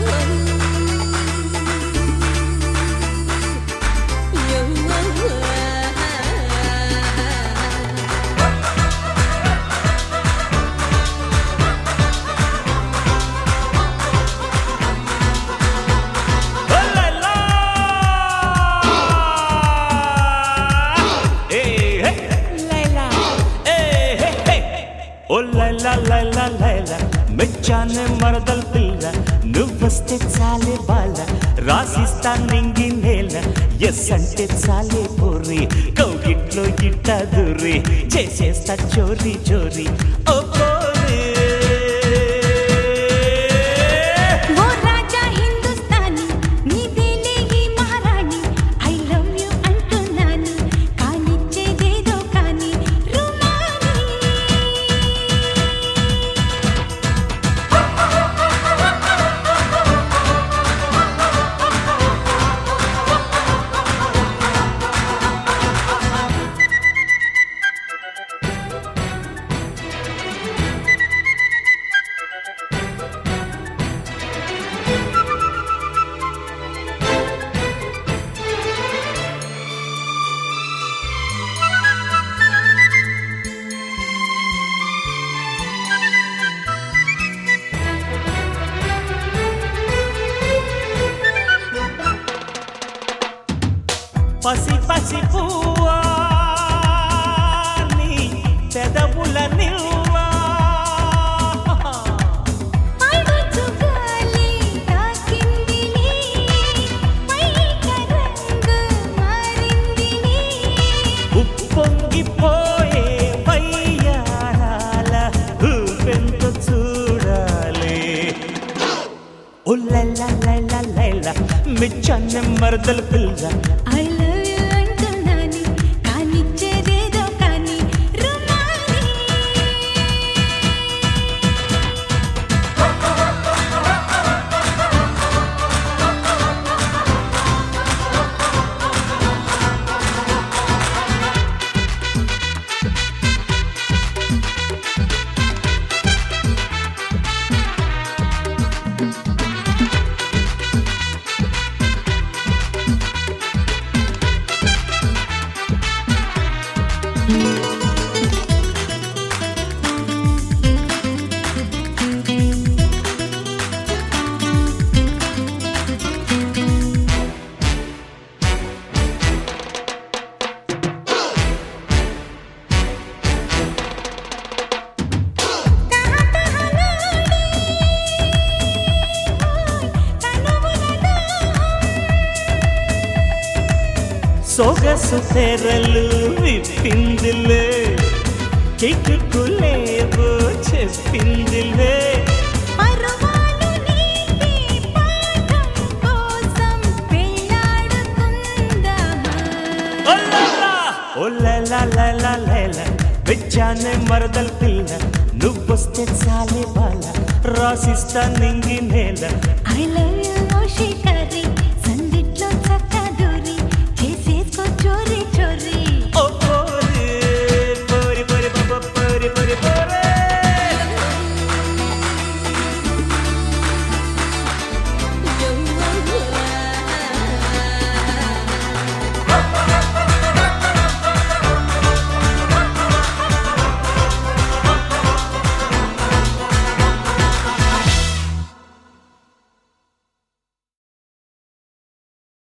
ఓ లైలా లైలా లైలా మెచ్చానే మరదల్ పిల్ల నువ్వొస్తే చాలే బాల రాసిస్తా నింగి నేల ఎస్ అంటే చాలే పోరి కౌగిట్లో ఇట్ట దూరి చేసేస్తా చోరీ చోరీ ఓ పోరి ఓ రాజా హిందుస్తానీ నీదేలే ఈ మహారాణి ఐ లవ్ యు అంటున్నాను కానిచ్చేదేదో కానీ రుమాని పసి పసి పువ్వా నీ పెదవుల నిల్వా పడుచు గాలి తాకిందిలే పైట రంగు మారిందిలే ఉప్పొంగిపోయే వయ్యారాల ఊపెంత చూడాలి ఉల్లెల్ల మిచ్చన్న మరదల పిల్ల ఐ లవ్ యు అంటున్నాను కానిచ్చేదేదో కానీ రుమాని కహా కహా నాడి కనువులలో సొగసు తెరలు విప్పిందిలే కిక్కులేవో చెప్పిందిలే పరువాలు నీటి పాఠం కోసం పెళ్ళాడుకుందామా విచ్చానే మరదల పిల్ల నువ్వొస్తే చాలే బాల రాసిస్తా నింగి నేల ఐ లవ్ యు ఓ షికారి